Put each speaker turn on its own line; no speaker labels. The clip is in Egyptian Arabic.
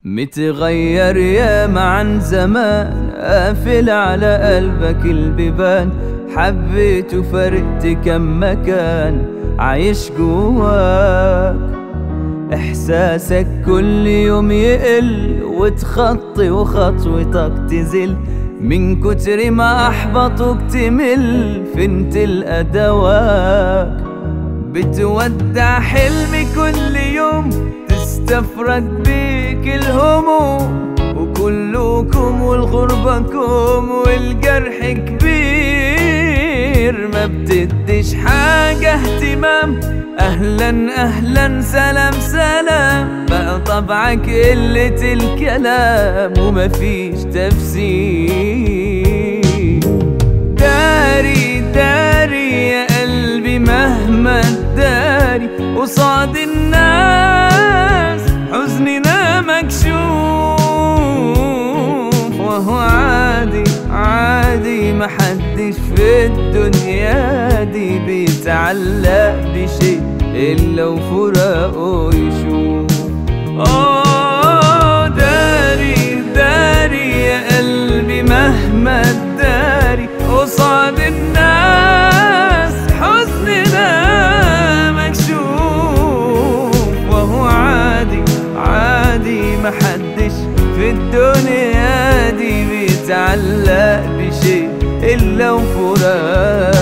متغير يا عن زمان قافل على قلبك البيبان حبيت وفرقت كم مكان عايش جواك احساسك كل يوم يقل وتخطي وخطوتك تزل من كتر ما احبطك تمل فين تلقى دواك بتودع حلمي كل يوم تستفرد بيك الهموم وكلكم والغربكم والجرح كبير ما بتديش حاجة اهتمام اهلا اهلا سلام سلام بقى طبعك قلة الكلام ومفيش تفسير داري داري يا قلبي مهما تداري قصاد الناس حزننا مكشوف وهو عادي عادي محدش في الدنيا دي بيتعلق بشيء إلا وفراقه يشوف آه داري داري يا قلبي مهما تداري قصاد الناس حزننا مكشوف وهو عادي عادي محدش في الدنيا دي بيتعلق بشيء إلا وفراق